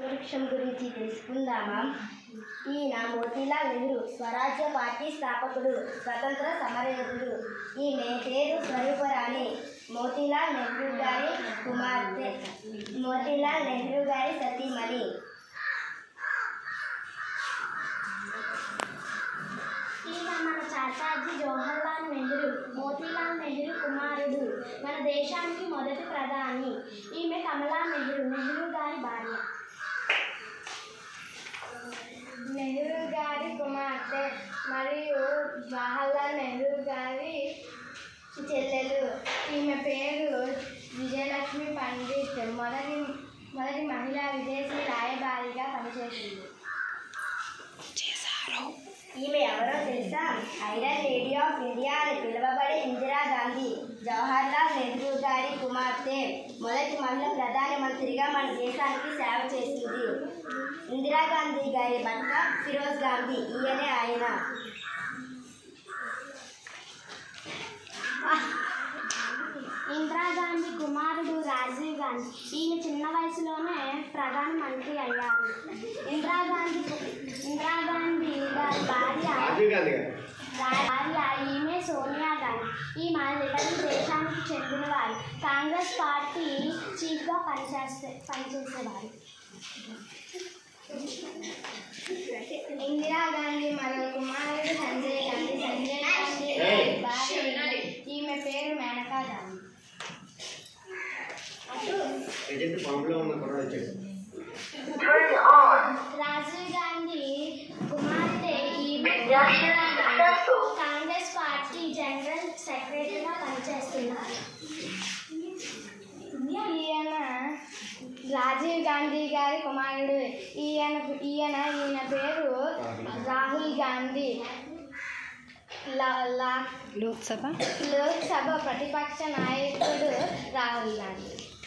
వృక్షం గురించి తెలుసుకుందామా ఈయన మోతీలాల్ నెహ్రూ స్వరాజ్య పార్టీ స్థాపకుడు స్వతంత్ర సమరయోధుడు ఈమె పేరు స్వరూపరాణి మోతీలాల్ నెహ్రూ గారి కుమార్తె మోతీలాల్ నెహ్రూ గారి సతీమణి ఈయన మన చాచాజీ జవహర్లాల్ నెహ్రూ మోతీలాల్ నెహ్రూ కుమారుడు మన దేశానికి మొదటి ప్రధాని ఈమె కమలా నెహ్రూ నెహ్రూ గారి భార్య నెహ్రూ గారి కుమార్తె మరియు జవహర్లాల్ నెహ్రూ గారి చెల్లెలు ఈమె పేరు విజయలక్ష్మి పండిత్ మొదటి మొదటి మహిళా విదేశీ రాయబారిగా పనిచేసింది ఈమె ఎవరో తెలుసా ఐరన్ లేడీ ఆఫ్ ఇండియా అని పిలువబడే ఇందిరాగాంధీ జవహర్లాల్ నెహ్రూ గారి కుమార్తె మొదటి మహిళ ప్రధానమంత్రిగా మన దేశానికి సేవ చేసింది ఇందిరాగాంధీ గారి భర్త ఫిరోజ్ గాంధీ ఈయనే ఆయన ఇందిరాగాంధీ కుమారుడు రాజీవ్ గాంధీ ఈయన చిన్న వయసులోనే ప్రధానమంత్రి అయ్యారు ఇందిరాగాంధీ ఇందిరాగాంధీ గారి భార్య రాజీవ్ గాంధీ గారు భార్య ఈమె సోనియా గాంధీ ఈమె లిటరీ దేశానికి చెందినవారు కాంగ్రెస్ పార్టీ చీఫ్గా పనిచేస్తే పనిచేసేవారు ఇందిరాగాంధీ మరో కుమారుడు సంజయ్ గాంధీ సంజయ్ గాంధీ Hey. భార్య ఈమె పేరు మేనకా గాంధీ ఏజెంట్ ఫామ్లో ఉన్న కుర్రాడు వచ్చాడు రాజీవ్ గాంధీ కుమార్తె ఈమె ఇందిరా గాంధీ కాంగ్రెస్ పార్టీ జనరల్ సెక్రటరీగా పనిచేస్తున్నారు ఈయన రాజీవ్ గాంధీ గారి కుమారుడు ఈయన ఈయన ఈయన పేరు రాహుల్ గాంధీ లా- లా- లోక్సభ లోక్సభ ప్రతిపక్ష నాయకుడు రాహుల్ గాంధీ